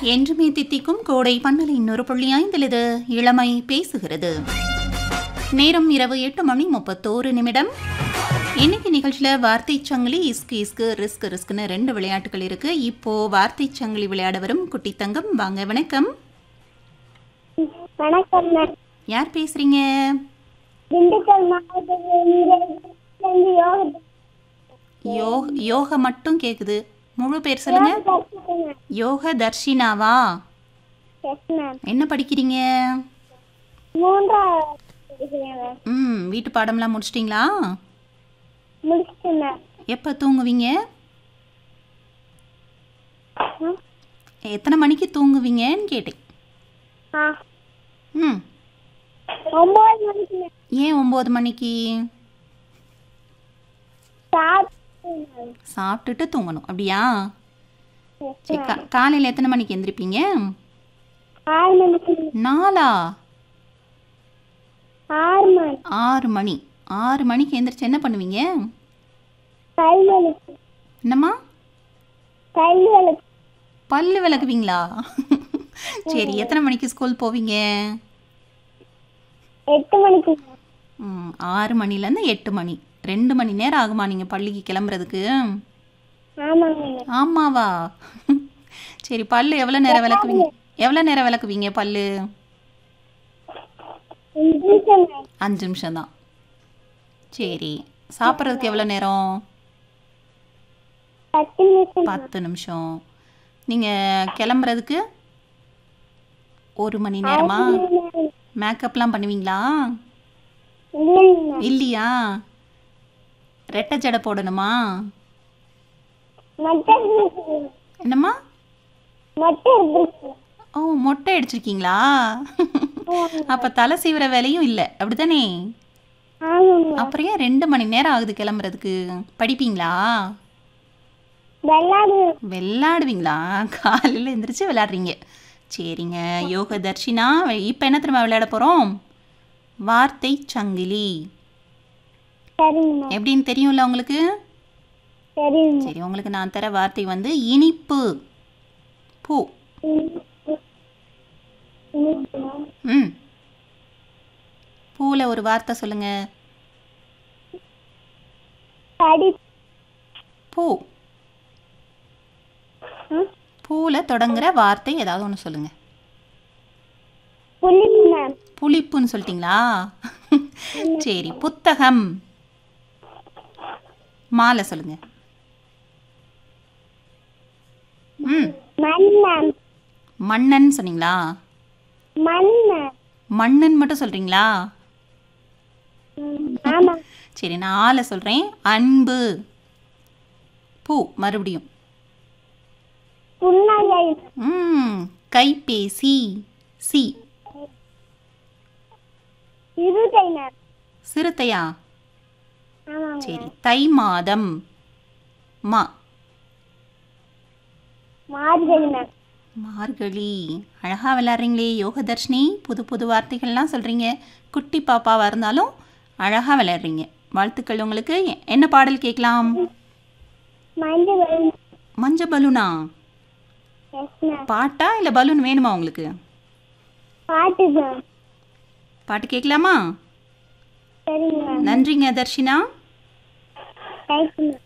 என்றுமே தித்திக்கும் கோடை பன்னலை இன்னொரு புள்ளி ஐந்தில் இது இளமை பேசுகிறது நேரம் இரவு எட்டு மணி முப்பத்தோரு நிமிடம் இன்னைக்கு நிகழ்ச்சியில் வார்த்தை சங்கிலி இஸ்கு இஸ்கு ரிஸ்க் ரிஸ்க்னு ரெண்டு விளையாட்டுகள் இருக்கு இப்போ வார்த்தை சங்கிலி விளையாட வரும் குட்டி தங்கம் வாங்க வணக்கம் வணக்கம் மேம் யார் பேசுறீங்க திண்டுக்கல் மாவட்டத்திலிருந்து யோக யோ யோக மட்டும் கேக்குது முழு பேர் சொல்லுங்க யோக தர்ஷினாவா எஸ் மேம் என்ன படிக்கிறீங்க மூன்றாவது படிக்கிறேன் மேம் ம் வீட்டு பாடம்லாம் முடிச்சிட்டிங்களா முடிச்சிட்டேன் மேம் எப்போ தூங்குவீங்க ம். எத்தனை மணிக்கு தூங்குவீங்கன்னு கேட்டேன் ஆ ம் ஒம்பது மணிக்கு மேம் ஏன் ஒம்பது மணிக்கு சாப்பிட்டேன் மேம் சாப்பிட்டுட்டு தூங்கணும் அப்படியா எஸ் சரி கா காலையில் எத்தனை மணிக்கு எந்திரிப்பீங்க ஆறு மணிக்கு மேம். நாலா ஆறு மணி ஆறு மணி ஆறு மணிக்கு எந்திரிச்சு என்ன பண்ணுவீங்க கல் வலிக்கு என்னம்மா கல் வலிக்கு பல்லு விளக்குவீங்களா சரி எத்தனை மணிக்கு ஸ்கூல் போவீங்க எட்டு மணிக்கு மேம். ம், ஆறு மணிலேருந்து எட்டு மணி ரெண்டு மணி நேரம் ஆகுமா நீங்கள் பள்ளிக்கு கிளம்புறதுக்கு ஆமாங்க மேம் ஆமாவா சரி பல்லு எவ்வளோ நேரம் விளக்குவீங்க எவ்வளோ நேரம் விளக்குவீங்க பல்லு நிமிஷம் மேம் அஞ்சு நிமிஷம் தான் சரி சாப்பிட்றதுக்கு எவ்வளோ நேரம் பத்து நிமிஷம் மேம். பத்து நிமிஷம் நீங்கள் கிளம்புறதுக்கு ஒரு மணி நேரமா மேக்கப்லாம் பண்ணுவீங்களா இல்லைங்க மேம் இல்லையா ரெட்டை ஜடை போடணுமா மொட்டை இருக்கு. என்னம்மா மொட்டை இருக்கு. ஓ மொட்டை அடிச்சிருக்கீங்களா அப்போ தலை சீவுற வேலையும் இல்லை அப்படிதானே ஆமாங்க மேம். அப்புறம் ஏன் ரெண்டு மணி நேரம் ஆகுது கிளம்புறதுக்கு படிப்பீங்களா விளையாடு விளையாடுவீங்களா காலையில் எந்திரிச்சு விளையாடுறீங்க சரிங்க யோக தர்ஷினா இப்போ என்ன திரும்ப விளையாட போகிறோம் வார்த்தை சங்கிலி சரிங்க மேம் எப்படின்னு தெரியும்ல உங்களுக்கு சரிங்க மேம். சரி உங்களுக்கு நான் தர வார்த்தை வந்து இனிப்பு பூ இனிப்பு மேம். ம் பூவில் ஒரு வார்த்தை சொல்லுங்க கடி பூ ம்? பூவில் தொடங்குற வார்த்தை ஏதாவது ஒன்று சொல்லுங்க புளிப்பு மேம் புளிப்புன்னு சொல்லிட்டீங்களா சரி புத்தகம் மாலை சொல்லுங்க ம் மண் மேம் மன்னன் சொன்னீங்களா மண் மேம் மண்ணன் மட்டும் சொல்றீங்களா ம், ஆமாம் சரி நான் ஆளை சொல்கிறேன் அன்பு பூ மறுபடியும் புன்னகை ம் கைபேசி சி இருதை மேம் சிறுத்தையா ஆமாங்க சரி தை மாதம் மா மார்கழி மேம் மார்கழி அழகாக விளையாடுறீங்களே யோக தர்ஷினி புது புது வார்த்தைகள்லாம் சொல்கிறீங்க குட்டி பாப்பாவாக இருந்தாலும் அழகாக விளையாடுறீங்க வாழ்த்துக்கள் உங்களுக்கு எ- என்ன பாடல் கேட்கலாம் மஞ்சள் வரும் மஞ்ச பலூனா எஸ் மேம் பாட்டா இல்லை பலூன் வேணுமா உங்களுக்கு பாட்டு மேம் பாட்டு கேட்கலாமா சரிங்க மேம் நன்றிங்க தர்ஷினா தேங்க்யூ மேம்